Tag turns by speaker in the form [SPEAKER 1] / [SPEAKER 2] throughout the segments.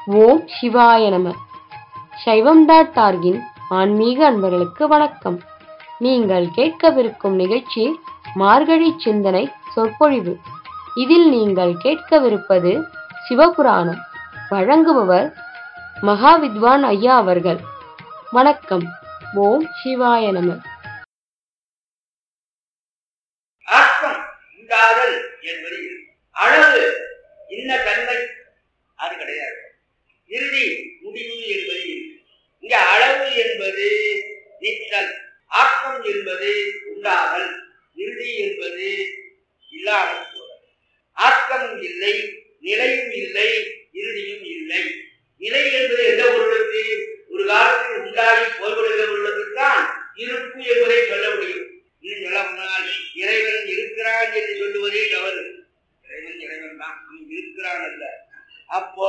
[SPEAKER 1] ஓம் சிவாய நம சைவம் டாட் டார்கின் ஆன்மீக அன்பர்களுக்கு வணக்கம் நீங்கள் கேட்கவிருக்கும் நிகழ்ச்சி மார்கழி சிந்தனை சொற்பொழிவு இதில் நீங்கள் கேட்கவிருப்பது சிவபுராணம் வழங்குபவர் மகாவித்வான் ஐயா அவர்கள் வணக்கம் ஓம் சிவாய நம
[SPEAKER 2] ஆக்கம் உண்டாதல் என்பது இது. அளவு இன்ன தன்மை அது கிடையாது இறுதி முடிவு என்பது இது. இங்க அளவு என்பது நிற்றல் ஆக்கம் என்பது உண்டாதல் இறுதி என்பது இல்லாமல் போதல் ஆக்கமும் இல்லை நிலையும் இல்லை இறுதியும் இல்லை நிலை என்பது எந்த பொருளுக்கு ஒரு காலத்தில் உண்டாகி போய்விடுகிற பொருளுக்குத்தான் இருப்பு என்பதை சொல்ல முடியும் இன்னும் சொல்ல போனால் இறைவன் இருக்கிறான் என்று சொல்லுவதே தவறு இறைவன் இறைவன் தான் அவன் இருக்கிறான் அல்ல அப்போ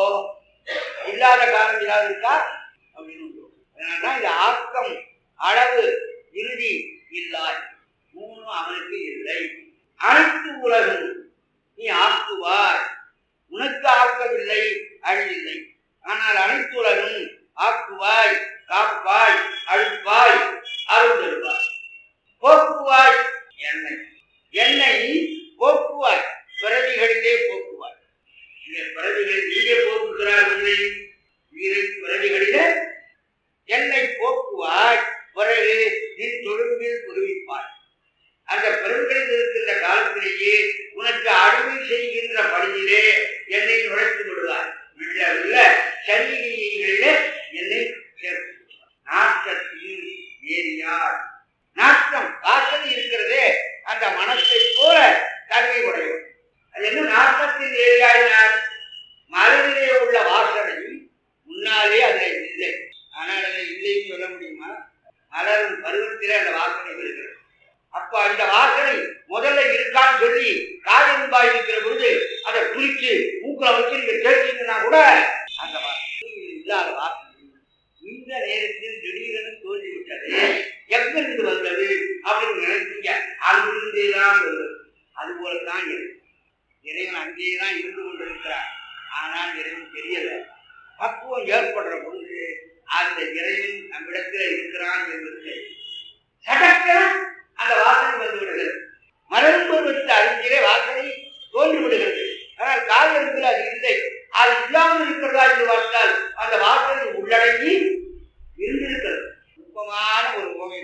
[SPEAKER 2] இல்லாத காலம் இல்லாத இருக்கா அப்படின்னு சொல்லுவோம். அதனாலதான் இந்த ஆக்கம் அளவு இறுதி இல்லாய் மூணு அவனுக்கு இல்லை அனைத்து உலகம் நீ ஆக்குவாய் உனக்கு ஆக்கவில்லை அழிவில்லை ஆனால் அனைத்து உலகம் ஆக்குவாய் காப்பாய் அழிப்பாய் அருள் தருவாய் போக்குவாய் எண்ணெய் எண்ணெய் போக்குவாய் பிறவிகளிலே போக்குவாய் இந்த பிறவிகளில் நீங்க போக்குகிறார் உன்னை உயிரை பிறவிகளிலே எண்ணெய் போக்குவாய் பிறகு நின் தொழும்பில் புதுவிப்பாய் அந்த பெருங்களில் இருக்கின்ற காலத்திலேயே உனக்கு அடிமை செய்கின்ற பணியிலே என்னை நுழைத்து விடுவார் இல்ல சரீரிகளிலே என்னை சேர்த்து நாட்டத்தில் ஏறியார் நாட்டம் வாசனை இருக்கிறதே அந்த மனத்தை போல தன்மை உடையவர் அது என்ன நாட்டத்தில் ஏறியாயினார் மலரிலே உள்ள வாசனை முன்னாலே அதில் இல்லை ஆனால் அதில் இல்லைன்னு சொல்ல முடியுமா மலரும் பருவத்திலே அந்த வாசனை வருகிறது அப்ப அந்த வாசனை முதல்ல இருக்கான்னு சொல்லி காயம்பாய் இருக்கிற பொழுது அதை குளிச்சு மூக்கில வச்சு நீங்க கேட்டீங்கன்னா கூட அந்த வாசனை இல்லாத வாசனை இந்த நேரத்தில் திடீரென தோன்றிவிட்டது எங்கிருந்து வந்தது அப்படின்னு நினைச்சீங்க அங்கிருந்தே தான் வந்தது அது போலத்தான் இருக்கு இறைவன் அங்கேயே தான் இருந்து கொண்டிருக்கிறார் ஆனால் இறைவன் தெரியல பக்குவம் ஏற்படுற பொழுது அந்த இறைவன் நம்மிடத்தில் இருக்கிறான் என்பது தெரியும். சடக்கென அந்த வாசனை வந்து விடுகிறது மலரும் பருவத்து அறிஞரே வாசனை தோன்றி விடுகிறது ஆனால் காலிடத்தில் அது இல்லை அது இல்லாமல் இருக்கிறதா என்று பார்த்தால் அந்த வாசனை உள்ளடங்கி இருந்திருக்கிறது நுட்பமான ஒரு உண்மை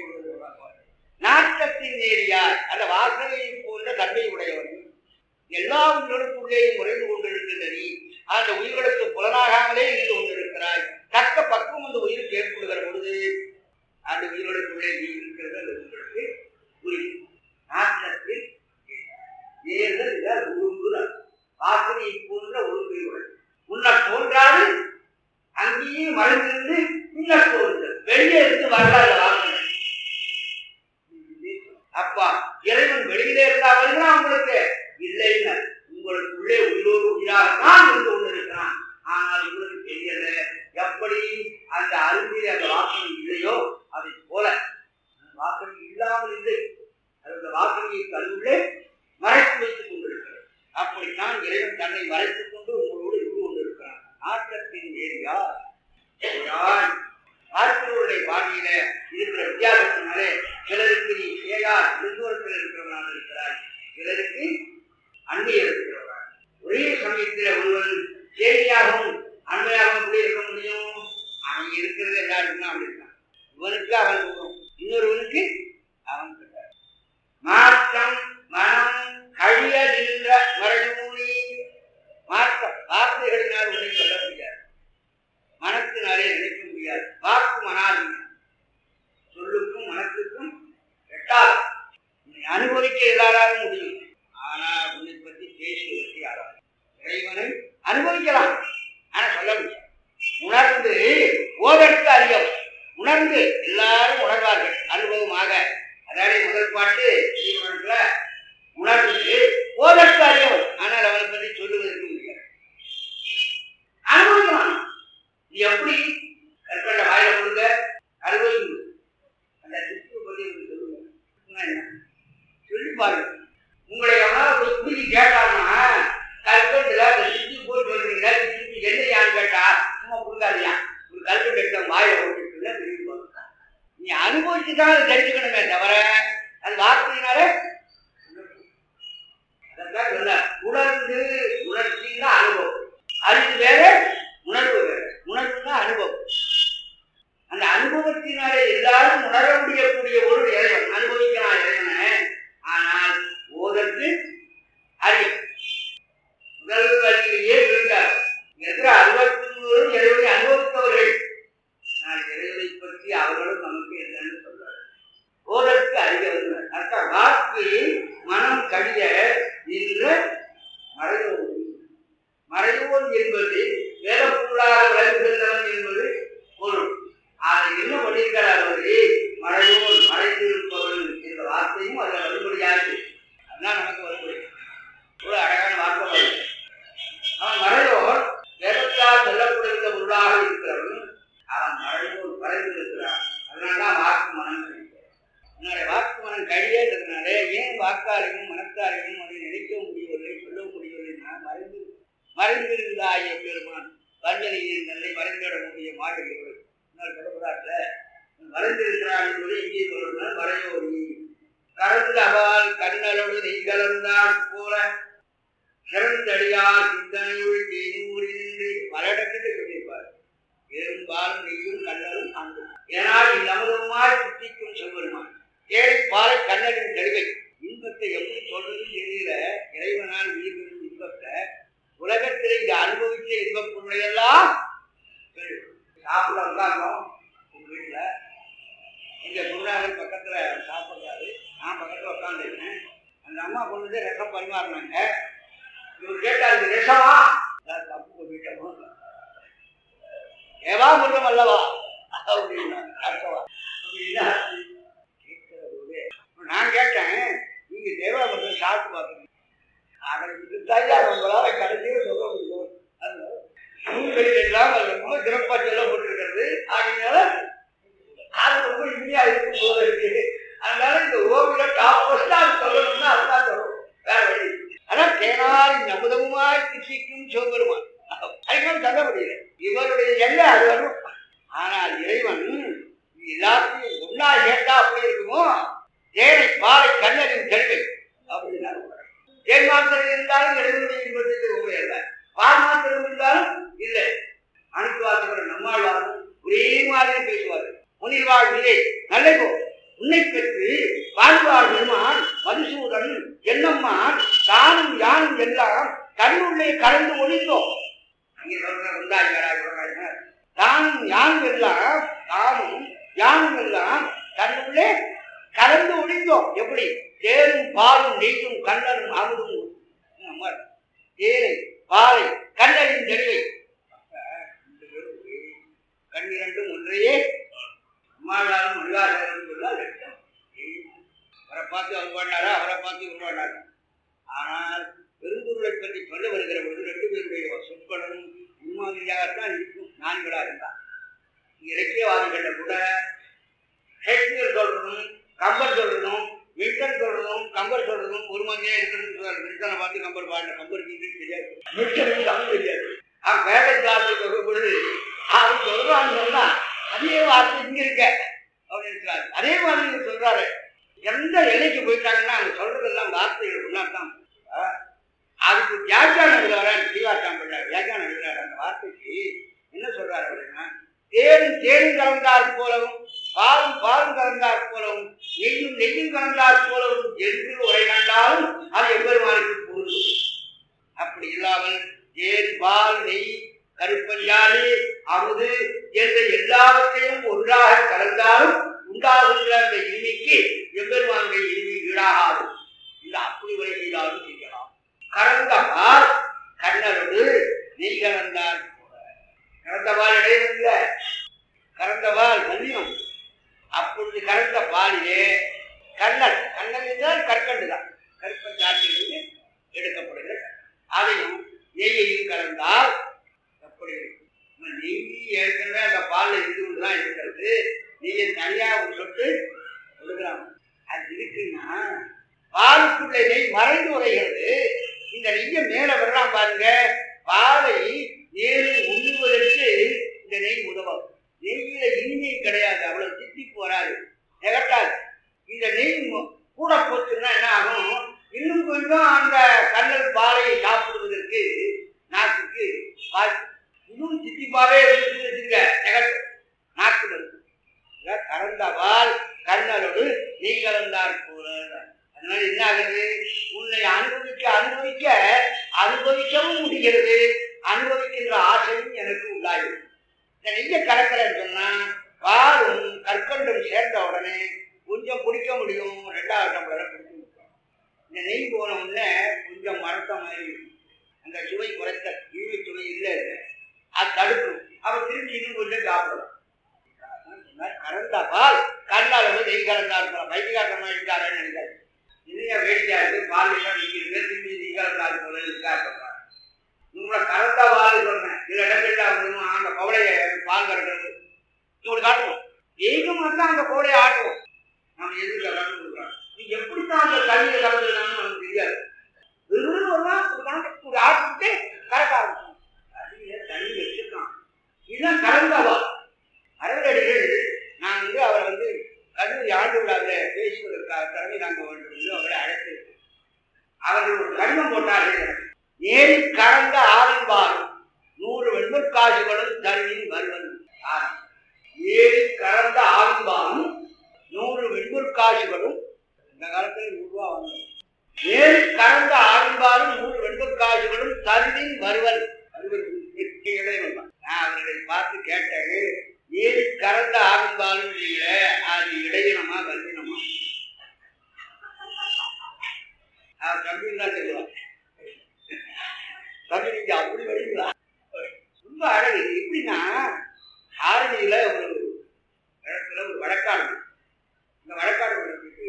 [SPEAKER 2] நாட்டத்தின் நேரியார் அந்த வாசனையை போன்ற தன்மை உடையவன் எல்லா உயிர்களுக்குள்ளேயும் உறைந்து கொண்டிருக்கின்ற நீ அந்த உயிர்களுக்கு புலனாகாமலே இருந்து கொண்டிருக்கிறாய் தக்க பக்குவம் அந்த உயிருக்கு ஏற்படுகிற பொழுது அந்த உயிர்களுக்குள்ளே நீ இருக்கிறது அந்த உயிர்களுக்கு புரியும் நாட்டத்தில் ஏறுதல் இதால் உருங்குதல் வாசனையை போன்ற உருங்குகள் உன்னை தோன்றாது அங்கேயே மறைந்திருந்து பின்ன தோன்றுதல் வெளியே இருந்து வரலாறு வாசனை அப்பா இறைவன் வெளியிலே இருந்தா வருகிறான் உங்களுக்கு இல்லைன்னு உங்களுக்குள்ளே உயிரோடு உயிராகத்தான் இருந்து கொண்டிருக்கிறான் ஆனால் உங்களுக்கு தெரியல எப்படி அந்த அருந்திலே அந்த வாசனை இல்லையோ அதை போல அந்த வாசனை இல்லாமல் இல்லை அது அந்த வாசனையை கல்லுள்ளே மறைத்து வைத்துக் கொண்டிருக்கிறது அப்படித்தான் இறைவன் தன்னை மறைத்துக் கொண்டு உங்களோடு இருந்து கொண்டிருக்கிறான் ஆற்றத்தின் ஏரியா பார்க்கிறவருடைய பாணியில இருக்கிற வித்தியாசத்தினாலே சிலருக்கு நீ ஏயார் நெடுவரத்தில் இருக்கிறவனாக இருக்கிறாய் சிலருக்கு அண்மையில் இருக்கிறவனாக ஒரே சமயத்தில் ஒருவன் சேரியாகவும் அண்மையாகவும் கூட இருக்க முடியும் அவன் இருக்கிறது எல்லாருக்கும் அப்படி இருக்கான் இவனுக்கு அவன் தூரம் இன்னொருவனுக்கு அவன் கிட்ட மாற்றம் மனம் கழிய நின்ற மறைமூனி மாற்றம் வார்த்தைகளினால் உன்னை சொல்ல முடியாது மனத்தினாலே நினைக்க முடியாது வாக்கு மனாதீனம் சொல்லுக்கும் மனத்துக்கும் எட்டாது நீ அனுபவிக்க எல்லாராலும் முடியும் ஆனா உன்னை பற்றி பேசுவதற்கு யாராலும் இறைவனை அனுபவிக்கலாம் ஆனா சொல்ல முடியாது உணர்ந்து ஓதற்கு அறியவும் உணர்ந்து எல்லாரும் உணர்வார்கள் அனுபவமாக அதாவது முதல் பாட்டு ஸ்ரீமணத்துல உணர்ந்து ஓதற்கு அறியவும் ஆனால் அவனை பற்றி சொல்லுவதற்கு முடியாது அனுபவிக்கலாம் இது எப்படி கற்கண்ட வாயில கொடுங்க அனுபவிங்க அந்த சித்து பத்தி உங்களுக்கு சொல்லுங்க சொன்னா என்ன? சொல்லி பாருங்க உங்களை எவனாவது ஒரு குடிக்கு கேட்டாங்கன்னா கற்கண்டுல அந்த சித்தி போய் சொல்றீங்க சித்தி என்னையான்னு கேட்டா வாயை ஓட்டிட்டு திரும்பி போகும் நீ அனுபவிச்சு தான் அதை தெரிஞ்சுக்கணுமே தவிர அது வார்த்தையினால அதான் சொன்ன உணர்ந்து உணர்ச்சின்னா அனுபவம் அறிவு வேற உணர்வு வேற உணர்வுன்னா அனுபவம் அந்த அனுபவத்தினாலே எல்லாரும் உணர முடியக்கூடிய ஒரு இறைவன் அனுபவிக்கிறான் இறைவனை ஆனால் ஓதற்கு அறிவு முதல் வழியிலேயே இருக்கார் இருக்கிற அறுபத்தி மூணு இறைவனை அனுபவித்தவர்கள் நான் இறைவனை பற்றி அவர்களும் நமக்கு என்னன்னு சொல்றாரு ஓதற்கு அறியவர்கள் அர்த்த வாக்கு மனம் கழிய நின்ற மறைவோம் மறைவோன் என்பது வேதப்பொருளாக விளங்குகின்றவன் என்பது பொருள் அதை என்ன பண்ணியிருக்கிறார் அவரு மறைவோன் மறைந்திருப்பவன் என்ற வார்த்தையும் அதில் வரும்படியாது அதுதான் நமக்கு வரும்படி ஒரு அழகான வார்த்தை வருது அவன் மறைவோர் வேதத்தால் சொல்லப்படுகிற பொருளாக இருக்கிறவன் அவன் மறைவோர் மறைந்திருக்கிறான் அதனால்தான் வாக்கு மனம் கழிக்கிறான் என்னுடைய வாக்கு மனம் கழியன்றதுனால ஏன் வாக்காலையும் மனத்தாலையும் அதை நினைக்க முடியவில்லை சொல்ல முடியவில்லை நான் மறைந்து மறைந்திருந்தாய பெருமான் வஞ்சனையின் நல்லை மறைந்திட முடிய மாட்டுகிறது இன்னொரு சொல்லப்படுறாருல மறைந்திருக்கிறான் என்பது இங்கே சொல்றான் மறையோரி கலந்து அபால் கண்ணலோடு நெய் கலந்தான் போல சிறந்தடியார் சிந்தனையுள் தேனூரின்றி பல இடங்களில் சொல்லியிருப்பார் பெரும்பாலும் நெய்யும் கண்ணலும் அங்கு ஏனால் இந்நமதமாய் சுத்திக்கும் செல்வருமான் ஏழை பாலை கண்ணலின் தெளிவை இன்பத்தை எப்படி சொல்றதுன்னு தெரியல இறைவனால் உயிர்களின் இன்பத்தை உலகத்தில் இங்க அனுபவிச்ச இன்பப் பொருளையெல்லாம் சொல்லு. சாப்பிட உட்கார்ந்தோம் உங்க வீட்டுல எங்க குருநாதர் பக்கத்துல சாப்பிடுறாரு நான் பக்கத்துல உட்காந்துருக்கேன் அந்த அம்மா கொண்டு வந்து ரசம் பரிமாறினாங்க இவர் கேட்டார் இது ரசமா நான் தப்பு பண்ணிட்டோம் ஏவா முருகம் அல்லவா அப்படின்னாங்க அர்த்தவா அப்படின்னா கேட்கிறவரு நான் கேட்டேன் நீங்க தேவாமிர்தம் சாப்பிட்டு பார்த்துருக்கீங்க அதற்கு தயார் உங்களால கடைசியில் சொல்ல முடியும் அது நூல்களில் எல்லாம் அது ரொம்ப சிறப்பா சொல்லப்பட்டிருக்கிறது ஆகையினால அது ரொம்ப இனிமையா இருக்கும் போல இருக்கு அதனால இந்த ஓவிய டாப் ஃபர்ஸ்ட் சொல்லணும்னா அதுதான் சொல்லணும் வேற வழி இல்லை. ஆனா தேனாரி நமுதமாய் திசிக்கும் சிவபெருமான் அதுக்கெல்லாம் சொல்ல முடியல இவருடைய எல்லை அது வரும் ஆனால் இறைவன் எல்லாத்தையும் ஒன்னா சேர்த்தா அப்படி இருக்குமோ தேனை பாலை கண்ணரின் தெளிவை அப்படின்னா தேன் மாத்திரம் இருந்தாலும் இறைவனுடைய இன்பத்துக்கு உண்மை அல்ல பால் மாத்திரம் இருந்தாலும் இல்லை அனைத்து வாசகர் நம்மாழ்வாரும் ஒரே மாதிரி பேசுவார் முனிவாழ் நிலை நல்லதோ உன்னை பெற்று வாழ்வாழ் பெருமான் மதுசூதன் என்னம்மான் தானும் யானும் எல்லாம் கண்ணுள்ளே கலந்து ஒழிந்தோம் இங்க சொல்ற உண்டாகிறார் சொல்றாங்க தானும் யானும் எல்லாம் தானும் யானும் எல்லாம் கண்ணுள்ளே கலந்து ஒழிந்தோம் எப்படி தேரும் பாலும் நெய்யும் கண்ணரும் அமுதும் நம்ம தேரை பாலை கண்ணரின் தெளிவை அப்ப ரெண்டு பேரும் ஒரே கண்ணிரண்டும் ஒன்றையே அம்மாவினாலும் மணிவாசகரும் சொல்ல லட்சம் அவரை பார்த்து அவர் பண்ணாரா அவரை பார்த்து இவர் பண்ணாரா ஆனால் பெரும்பொருளை பற்றி சொல்ல வருகிற பொழுது ரெண்டு பேருடைய சொற்களும் முன்மாதிரியாகத்தான் இருக்கும் நான்களா இருந்தா இலக்கியவாதிகள்ல கூட ஷேக்ஸ்பியர் சொல்றதும் கம்பர் சொல்றதும் மில்டன் சொல்றதும் கம்பர் சொல்றதும் ஒரு மாதிரியே இருக்குன்னு சொல்றாரு மில்டனை பார்த்து கம்பர் பாடல கம்பருக்கு இங்கிலீஷ் தெரியாது மில்டனுக்கு தமிழ் தெரியாது அவன் வேலை கிளாஸுக்கு சொல்லும் பொழுது அவன் சொல்றான்னு சொன்னா அதே வார்த்தை இங்க இருக்க அப்படின்னு இருக்கிறாரு அதே மாதிரி இவர் சொல்றாரு எந்த எல்லைக்கு போயிட்டாங்கன்னா அவங்க சொல்றதெல்லாம் வார்த்தைகள் ஒன்னாத்தான் அதுக்கு வியாக்கியானம் எழுதுறாரு ஸ்ரீவாசாம் பிள்ளார் வியாக்கியானம் எழுதுறாரு அந்த வார்த்தைக்கு என்ன சொல்றாரு அப்படின்னா தேரும் தேரும் கலந்தார் போலவும் பாலும் பாலும் கலந்தார் போலவும் நெய்யும் நெய்யும் கலந்தார் போலவும் என்று உரை கண்டாலும் அது எவ்வருமானுக்கு பொருள் அப்படி இல்லாமல் தேன் பால் நெய் கருப்பஞ்சாலி அமுது என்ற எல்லாவற்றையும் ஒன்றாக கலந்தாலும் உண்டாகின்ற அந்த இனிமைக்கு எம்பெருமானுடைய இனிமை ஈடாகாது இந்த அப்படி உரை செய்தாலும் செய்யலாம் கறந்த பால் கண்ணரோடு நெய் கலந்தார் போல கறந்த பால் இடையில கறந்த பால் மன்னியம் அப்பொழுது கறந்த பாலிலே கண்ணன் கண்ணன் என்றால் கற்கண்டு தான் கற்பஞ்சாற்றிலிருந்து எடுக்கப்படுகிற அதையும் நெய்யையும் கலந்தால் எப்படி இருக்கும் நம்ம நெய் ஏற்கனவே அந்த பால்ல இருந்து தான் இருக்கிறது நெய்யை தனியா ஒரு சொட்டு கொடுக்கலாம் அது இருக்குன்னா பாலுக்குள்ள நெய் மறைந்து உரைகிறது இந்த நெய்யை மேல வரலாம் பாருங்க பாலை நேரில் உண்ணுவதற்கு இந்த நெய் உதவும் நெய்யில இன்னும் சித்திப்பாவே இருந்து வச்சுக்க நெகட்டும் நாக்கு வருது இதான் கறந்தவால் கர்ணரோடு நீ கலந்தார் போல அதனால என்ன ஆகுது உன்னை அனுபவிக்க அனுபவிக்க அனுபவிக்கவும் முடிகிறது அனுபவிக்கின்ற ஆசையும் எனக்கு உண்டாகிறது இந்த நெய்ய கலக்கிறேன்னு சொன்னா பாலும் கற்கண்டும் சேர்ந்த உடனே கொஞ்சம் குடிக்க முடியும் ரெண்டாவது டம்ளரை குடிக்க முடியும் இந்த நெய் போன உடனே கொஞ்சம் மரத்த மாதிரி இருக்கும். அந்த சுவை குறைத்த ஈவு சுவை இல்லை இல்லை. அது தடுக்கும் அவன் திரும்பி இன்னும் கொஞ்சம் சாப்பிடலாம் கறந்த பால் கண்ணால் வந்து நெய் கலந்தார் போல வைத்தியகாரமாக இருக்காருன்னு நினைக்காது இனிய வேடிக்கையா இருக்கு பால் எல்லாம் நிற்கிறது திரும்பி நெய் கலந்தார் போல இருக்காரு உங்களை கறந்த பால் சொல்றேன் சில இடங்கள்ல வந்து அந்த பவளைய பால் கறக்கிறது உங்களுக்கு காட்டுவோம் ஏகம் வந்து அந்த கோடையை ஆட்டுவோம் நம்ம எதுக்கு கலந்து கொடுக்குறோம் நீ எப்படித்தான் அந்த தண்ணியை கலந்துருக்கான்னு நமக்கு தெரியாது வெறும் ஒரு நாள் ஒரு கணக்கு ஒரு ஆட்டுட்டு கறக்க ஆரம்பிச்சோம் தண்ணியில தண்ணி வச்சிருக்கான் இதுதான் கலந்தவா அரங்கடிகள் நான் வந்து அவரை வந்து கல்லூரி ஆண்டு விழாவில் பேசுவதற்காக தலைமை தாங்க வேண்டும் என்று அவரை அழைத்து அவர்கள் ஒரு கடிதம் போட்டார்கள் எனக்கு. ஏறி கலந்த ஆரம்பாலும் நூறு வெண்பற்காசுகளும் தருவின் வருவன் ஆறு. ஏறி கலந்த ஆரம்பாலும் நூறு வெண்பற்காசுகளும் இந்த காலத்தில் நூறு ரூபா வாங்கணும் ஏறி கலந்த ஆரம்பாலும் நூறு வெண்பற்காசுகளும் தருவின் வருவன் வருவன் இடைவன் தான். நான் அவர்களை பார்த்து கேட்டேன் ஏறி கறந்த ஆரம்பாலும் இல்லைங்களே அது இடையினமா கல்வினமா அவர் தம்பின்னு தான் சொல்லுவான் தம்பி நீங்க அப்படி வரீங்களா ரொம்ப அழகு இது எப்படின்னா ஆரணியில ஒரு இடத்துல ஒரு வழக்காடு இருக்கு. இந்த வழக்காடு வழக்குக்கு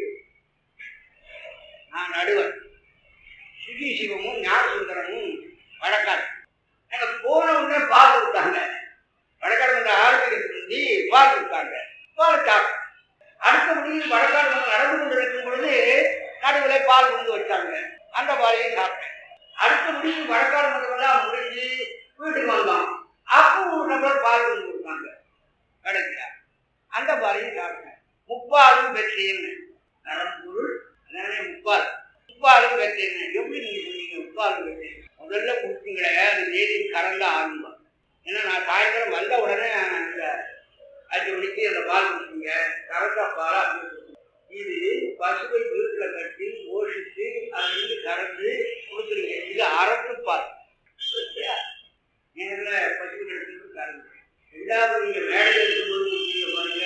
[SPEAKER 2] நான் நடுவன் சுகி சிவமும் ஞான சுந்தரமும் வழக்காடு எனக்கு போன உடனே பால் கொடுத்தாங்க வழக்காடு வந்து ஆரம்பிக்கிறதுக்கு முந்தி பால் கொடுத்தாங்க பால் சாப்பிட்டேன் அடுத்த முடிவில் வழக்காடு வந்து நடந்து கொண்டு இருக்கும் பொழுது நடுவில் பால் கொண்டு வச்சாங்க அந்த பாலையும் சாப்பிட்டேன் அடுத்த முடிவு வழக்காடு மன்றமெல்லாம் முடிஞ்சு வீட்டுக்கு வந்தோம் அப்போ ஒரு நபர் பால் கொண்டு கொடுத்தாங்க கடைசியா அந்த பாலையும் சாப்பிட்டேன் முப்பாலும் பெற்றேன்னு நரம்பொருள் அதனாலே முப்பால் முப்பாலும் பெற்றேன்னு எப்படி நீங்க சொன்னீங்க முப்பாலும் பெற்றேன் முதல்ல கொடுத்தீங்களே அது நீரில் கறந்த ஆரம்பம் ஏன்னா நான் சாயந்தரம் வந்த உடனே அந்த அஞ்சு மணிக்கு அந்த பால் கொடுத்தீங்க கறந்த பால் அப்படின்னு கொடுத்தீங்க. இது பசுவை வீட்டில் கட்டி போஷித்து அதிலிருந்து கறந்து கொடுக்குறீங்க இது அரசு பால் சரியா? நேரில் பசு எடுத்துட்டு கறந்து ரெண்டாவது நீங்க மேடையில் இருக்கும்போது கொடுத்தீங்க பாருங்க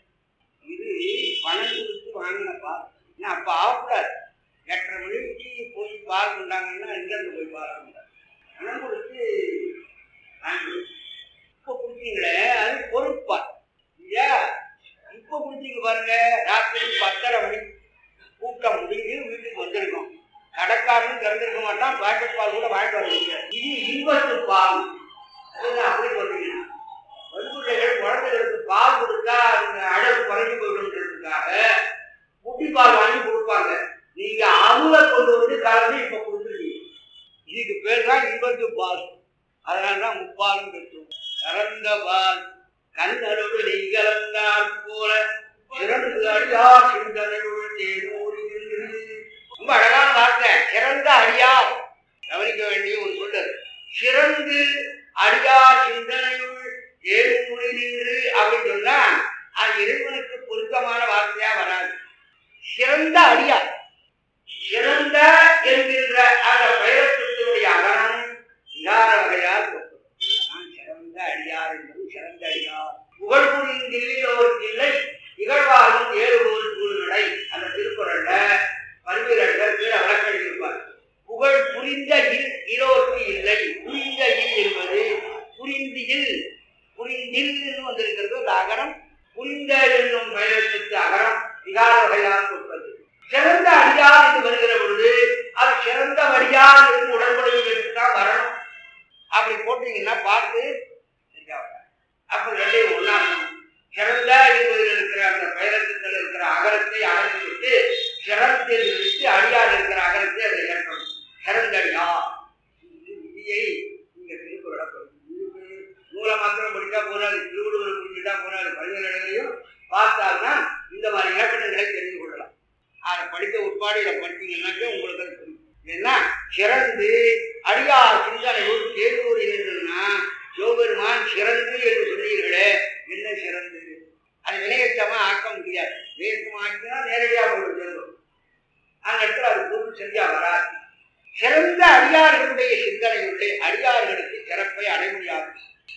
[SPEAKER 2] இது பணம் கொடுத்து வாங்கின பால் ஏன்னா அப்போ ஆகக்கூடாது எட்டரை மணிக்கு போய் பால் கொண்டாங்கன்னா எங்கேருந்து போய் பால் கொண்டாங்க பணம் கொடுத்து வாங்கி இப்போ குடிச்சீங்களே அது பொறுப்பால் இல்லையா இப்போ குடிச்சீங்க பாருங்க ராத்திரி பத்தரை மணி கூட்டம் முடிஞ்சு வீட்டுக்கு வந்திருக்கோம் கடைக்காரனும் திறந்திருக்க மாட்டான் பாக்கெட் பால் கூட வாங்கிட்டு வர முடியாது இது இன்பத்து பால் அதுதான் அப்படி சொல்றீங்கன்னா வன்முறைகள் குழந்தைகளுக்கு பால் கொடுத்தா அந்த அழகு குறைஞ்சு போயிடும்ன்றதுக்காக குட்டி பால் வாங்கி கொடுப்பாங்க நீங்க அமுல கொண்டு வந்து கலந்து இப்ப கொடுத்துருக்கீங்க இதுக்கு பேர் தான் இன்பத்து பால் அதனால தான் முப்பாலும் பெற்றோம் கறந்த பால் கண்களோடு நீ கலந்தால் போல சிறந்து அடியார் சிந்தனையுள் தேனூரி நின்று. ரொம்ப அழகான வார்த்தை சிறந்த அடியார் கவனிக்க வேண்டிய ஒரு சொல்லு சிறந்து அடியார் சிந்தனையுள் தேனூரி நின்று அப்படின்னு சொன்னா அது இறைவனுக்கு பொருத்தமான வார்த்தையா வராது சிறந்த அடியார் சிறந்த என்கின்ற அந்த பெயரத்தினுடைய அகரம் விகார வகையால் கொண்டது. நான் சிறந்த அடியார் என்பது சிறந்த அடியார் புகழ் புரிந்தில்லோருக்கு இல்லை இகழ்வாரும் ஏறுபோல் சூழ்நிலை அந்த திருக்குறள்ல பல்வேறு கீழே விளக்கம் இருப்பார் புகழ் புரிந்த இல் இலோருக்கு இல்லை புரிந்த இல் என்பது புரிந்தியில் புரிந்தில் வந்திருக்கிறது அந்த அகரம் புரிந்த என்னும் பெயரத்துக்கு அகரம் விகார வகையால் கொண்டது சிறந்த அடியார் என்று வருகிற பொழுது அது சிறந்த வடியார் என்று உடன்படுவது தான் வரணும் அப்படி போட்டீங்கன்னா பார்த்து சரியா வராது. அப்ப ரெண்டையும் ஒண்ணா இருக்கணும். சிறந்த என்பதில் இருக்கிற அந்த பெயரத்தில் இருக்கிற அகரத்தை அகற்றி விட்டு சிறந்தில் விட்டு அடியார் இருக்கிற அகரத்தை அதை ஏற்படும் சிறந்தடியார் இது விதியை நீங்க திருக்குறளை இதுக்கு நூலை மாத்திரம் படித்தா போறாது திருவள்ளுவர் புரிஞ்சுட்டா போறாது பல்வேறு பார்த்தால்னா இந்த மாதிரி இலக்கணங்களை தெரிந்து கொள்ளலாம் அதை படித்த உட்பாடு இதை படித்தீங்கன்னாக்க உங்களுக்கு அது புரியும் என்ன சிறந்து அடியார் சிந்தனையோடு தேர்வோர் என்னன்னா சிவபெருமான்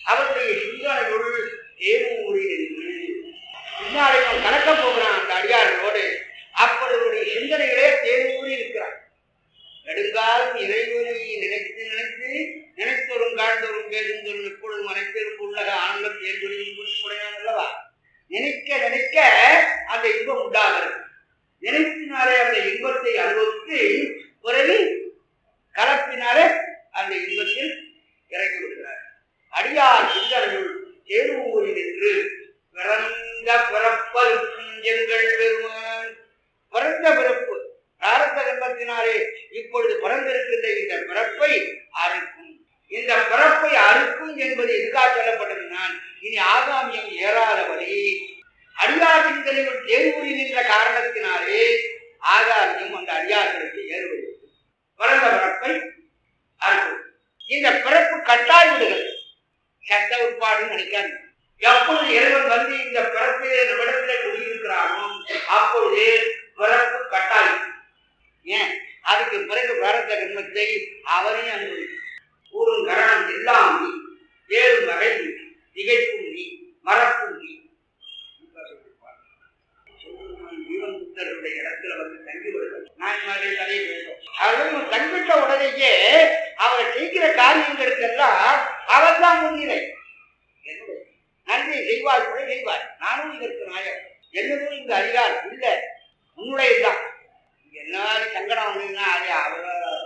[SPEAKER 2] அவருடைய சிந்தனையுள் தேனூரில் என்று பின்னாடி அவன் கலக்க போகிறான் அந்த அடியார்களோடு அப்பொழுது சிந்தனைகளே தேனூரி இருக்கிறான் நெடுங்காலம் இறைவனை நினைத்து நினைத்து நினைத்தொரும் காண்தோறும் பேசுந்தோறும் எப்பொழுதும் அனைத்திலும் உள்ளக ஆனந்தம் தேர்வெளியும் குறிப்புடையான் அல்லவா நினைக்க நினைக்க அந்த இன்பம் உண்டாகிறது நினைத்தினாலே அந்த இன்பத்தை அனுபவித்து பிறகு கலப்பினாலே அந்த இன்பத்தில் இறங்கி விடுகிறார் அடியார் சிந்தனையுள் தேனூரில் நின்று பிறந்த பிறப்பருக்கும் எங்கள் பெருமான் பிறந்த பிறப்பு பிராரத்த கர்மத்தினாலே இப்பொழுது பிறந்திருக்கின்ற இந்த பிறப்பை அறுக்கும் இந்த பிறப்பை அறுக்கும் என்பது எதுக்காக சொல்லப்பட்டது நான் இனி ஆகாமியம் ஏறாதபடி அடியார் சிந்தனைகள் தேர்வுரி நின்ற காரணத்தினாலே ஆகாமியம் அந்த அடியார்களுக்கு ஏறுவது பிறந்த பிறப்பை அறுக்கும் இந்த பிறப்பு கட்டாய் விடுகிறது சட்ட உட்பாடுன்னு நினைக்காது எப்பொழுது இறைவன் வந்து இந்த பிறப்பிலே நம்மிடத்திலே குடியிருக்கிறானோ அப்பொழுது பிறப்பு கட்டாயம் ஏன் அதுக்கு பிறகு பிறந்த கர்மத்தை அவனே அனுபவிக்கும் ஊரும் கரணம் எல்லாம் நீ ஏழு வகை நீ திகைப்பும் நீ மறப்பும் நீ ஜீவன்முக்தருடைய இடத்துல வந்து தங்கி விடுறது நாயன்மார்கள் கதையை பேசும் அவர்கள் தங்கிட்ட உடனேயே அவர் செய்கிற காரியங்களுக்கெல்லாம் அவர் தான் முன்னிலை என்னுடைய நன்றி செய்வார் கூட செய்வார் நானும் இதற்கு நாயர் என்னதும் இங்கு அறியார் இல்லை உன்னுடையதுதான் என்ன சங்கடம் வந்ததுன்னா அது அவர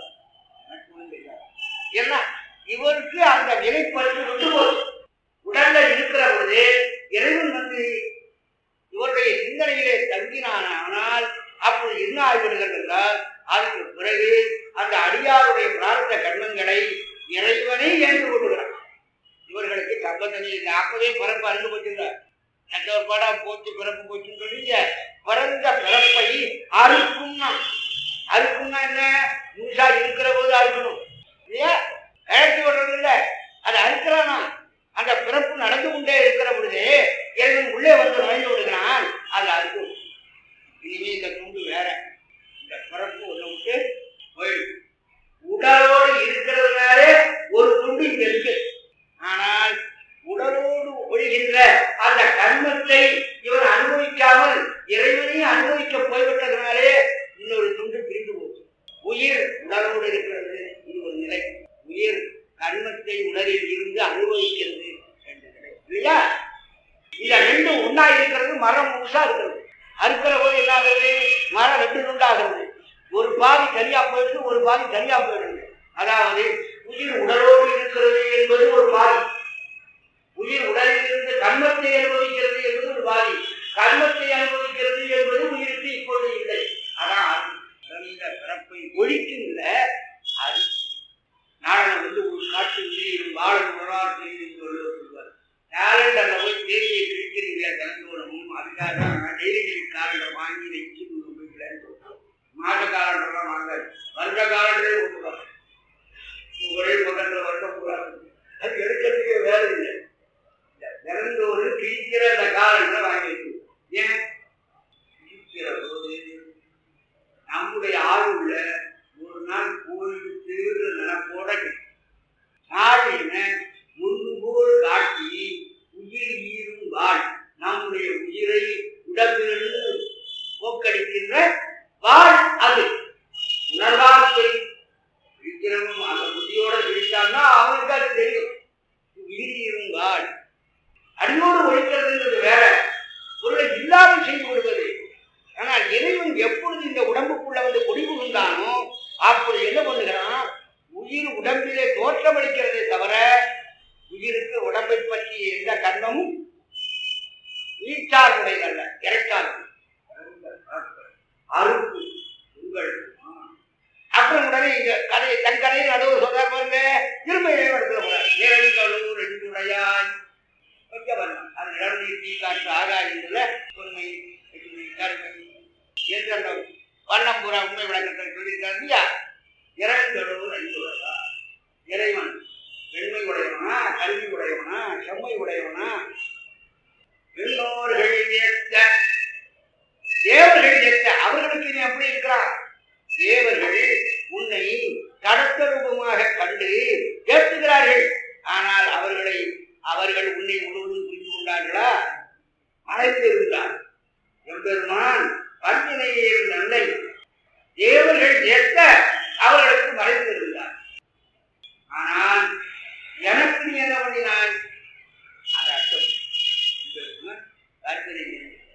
[SPEAKER 2] என்ன இவருக்கு அந்த வினைப்பற்று விட்டு போகுது உடல்ல இருக்கிற பொழுது இறைவன் வந்து இவருடைய சிந்தனையிலே தங்கினான் ஆனால் அப்போது என்ன ஆகிவிடுகிறது என்றால் அதுக்கு பிறகு அந்த அடியாருடைய பிரார்த்த கர்மங்களை இறைவனே ஏற்று கொள்கிறார் இவர்களுக்கு சம்பந்தமே இல்லை அப்பவே பிறப்பு அருந்து போச்சுங்க சட்டோர்பாடா போச்சு பிறப்பு போச்சுன்னு சொல்லிங்க பிறந்த பிறப்பை அறுக்கும்னா அறுக்கும்னா என்ன முழுசா இருக்கிற போது அறுக்கணும் இல்லையா கழட்டி விடுறது இல்ல அது அறுக்கிறானா அந்த பிறப்பு நடந்து கொண்டே இருக்கிற பொழுது இறைவன் உள்ளே வந்து நுழைந்து விடுகிறான் அது அறுக்கும் இனிமே இந்த துண்டு வேற இந்த பிறப்பு ஒண்ணு விட்டு போயிடும் உடலோடு இருக்கிறதுனாலே ஒரு துண்டு இங்க இருக்கு ஆனால் உடலோடு ஒழிகின்ற அந்த கர்மத்தை இவன் அனுபவிக்காமல் இறைவனை அனுபவிக்க போய்விட்டதுனாலே இன்னொரு துண்டு பிரிந்து போகும் உயிர் உடலோடு இருக்கிறது இது ஒரு நிலை உயிர் கர்மத்தை உடலில் இருந்து அனுபவிக்கிறது ரெண்டு நிலை இல்லையா இந்த ரெண்டும் ஒன்னா இருக்கிறது மரம் முழுசா இருக்கிறது அறுக்கிற போது என்ன ஆகுறது மரம் ரெண்டு துண்டாகிறது ஒரு பாதி தனியா போயிடுது ஒரு பாதி தனியா போயிடுது அதாவது உயிர் உடலோடு இருக்கிறது என்பது ஒரு பாதி உயிர் உடலில் இருந்து கர்மத்தை அனுபவிக்கிறது என்பது ஒரு பாதி கர்மத்தை அனுபவிக்கிறது என்பது உயிருக்கு இப்பொழுது இல்லை அதான் இந்த பிறப்பை ஒழிக்கின்ற அது நாடகம் வந்து ஒரு காட்டு உயிர் வாழ உணரார் செய்து சொல்லுவார் கேலண்டர்ல போய் தேதியை கிழிக்கிறீங்க தினந்தோறும் அதுக்காக தான் டெய்லி காலண்டர் வாங்கி வச்சு மாத காலண்டர்லாம் வாங்காது வருட காலண்டரே போட்டுவாங்க ஒரே பக்கத்துல வருடம் பூரா அது எடுக்கிறதுக்கே வேலை இல்லை தினந்தோறும் கிழிக்கிற அந்த காலண்டரை வாங்கி வைக்கணும் ஏன் கிழிக்கிற போது நம்முடைய ஆளுள்ள ஒரு நாள் கோயில் திருவிழா நினப்போட நாளின முன்பு போல் காட்டி உயிர் ஈரும் வாழ் நம்முடைய உயிரை உடம்பிலிருந்து போக்கடிக்கின்ற வாழ் அது உணர்வாக்கை இருக்கிறவன் அந்த புத்தியோட விழித்தான்னா அவனுக்கு அது தெரியும் உயிர் ஈரும் வாழ் அடியோடு ஒழிக்கிறதுன்றது வேற பொருளை இல்லாமல் செய்து விடுவது ஆனால் இறைவன் எப்பொழுது இந்த உடம்புக்குள்ள வந்து குடிபுகுந்தானோ அப்பொழுது என்ன பண்ணுகிறான் உயிர் உடம்பிலே தோற்றமளிக்கிறதே தவிர உயிருக்கு உடம்பை பற்றி எந்த கர்மமும் நீச்சார்புடையதல்ல இறைச்சார்பு அறுப்பு உங்கள் அப்புறம் உடனே இந்த கதையை தன் கதையை நடுவு சொல்றார் பாருங்க திரும்ப இடத்துல போறார் நேரடிகளூர் ரெண்டுடையாய் வைக்கவர்ணம் அது நிலநீர் தீ காற்று ஆகாயத்துல பொறுமை கருமை என்று அந்த வண்ணம் பூரா உண்மை விளக்கத்தை சொல்லியிருக்காரு இல்லையா இறங்கடவு ரெண்டுடையா இறைவன் வெண்மை உடையவனா கல்வி உடையவனா செம்மை உடையவனா எல்லோர்கள் ஏற்ற தேவர்கள் ஏற்ற அவர்களுக்கு நீ எப்படி இருக்கிறார் தேவர்கள் உன்னை கடத்த ரூபமாக கண்டு ஏற்றுகிறார்கள் ஆனால் அவர்களை அவர் செய்யும் நன்மை தேவர்கள் ஏற்க